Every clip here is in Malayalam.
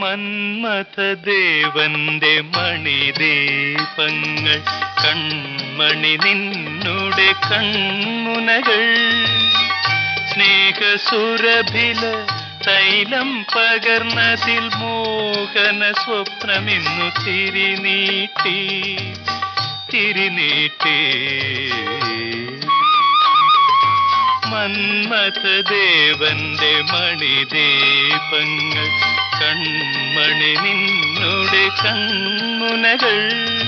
മന്മഥദേവന്റെ മണിദീപങ്ങൾ കൺമണി നിന്നുടെ കൺമുനകൾ സ്നേഹസുരഭില തൈലം പകർന്നതിൽ മോഹന സ്വപ്നമിന്നു തിരിനീട്ടി തിരിനീട്ടി മന്മഥദേവന്റെ മണിദീപങ്ങൾ കൺമണി നിന്നുടെ കൺമുനകൾ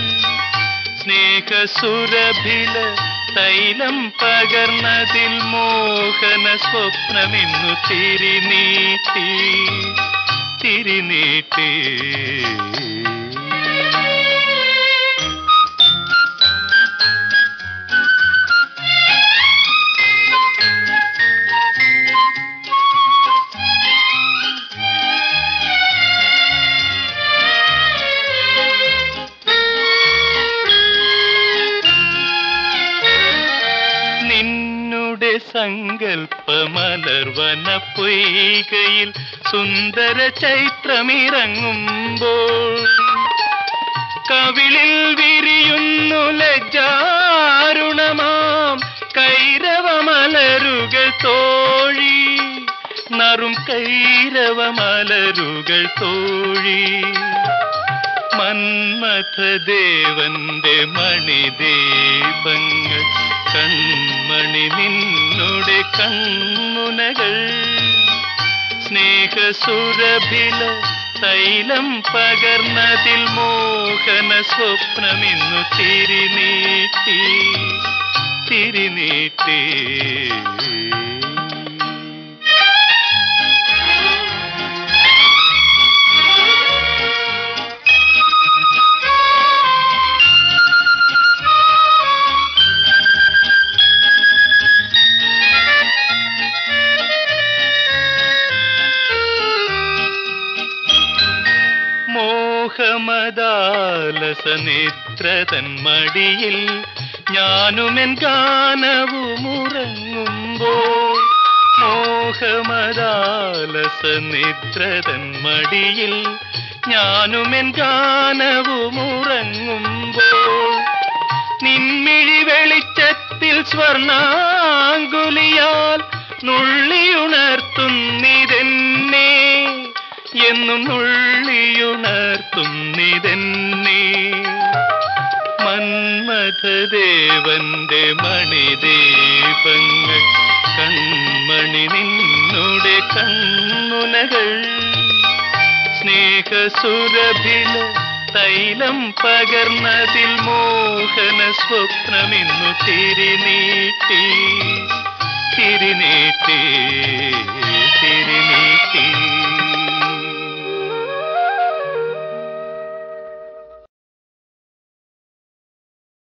സ്നേഹസുരഭില തൈലം പകർന്നതിൽ മോഹന സ്വപ്നമിന്നു തിരിനീട്ടി തിരിനീട്ടി നിന്നുടെ സങ്കൽപ്പമലർവന പൊയ്കയിൽ സുന്ദര ചൈത്രമിറങ്ങുമ്പോൾ കവിളിൽ വിരിയുന്നു ലജ്ജാരുണമാം കൈരവമലരുകൾ തോഴി നറും കൈരവമലരുകൾ തോഴി മന്മഥദേവന്റെ മണിദീപങ്ങൾ കൺമണി നിന്നുടെ കൺമുനകൾ സ്നേഹസുരഭില തൈലം പകർന്നതിൽ മോഹന സ്വപ്നമിന്നു തിരിനീട്ടി തിരിനീട്ടി മോഹമദാലസനിത്രതൻ മടിയിൽ ഞാനുമെൻ ഗാനവുമുറങ്ങുമ്പോൾ മോഹമദാലസനിത്രതൻ മടിയിൽ ഞാനുമെൻ ഗാനവുമുറങ്ങുമ്പോൾ നിൻമിഴി വെളിച്ചത്തിൽ സ്വർണാങ്കുലിയാൽ നുള്ളിയുണർത്തുന്നിതെന്നെ എന്നും നുള്ളിയുണർത്തുന്നിതെന്നെ മന്മഥദേവന്റെ മണിദീപങ്ങൾ കൺമണി നിന്നുടെ കൺമുനകൾ സ്നേഹസുരഭില തൈലം പകർന്നതിൽ മോഹന സ്വപ്നമിന്നു തിരിനീട്ടി തിരിനീട്ടി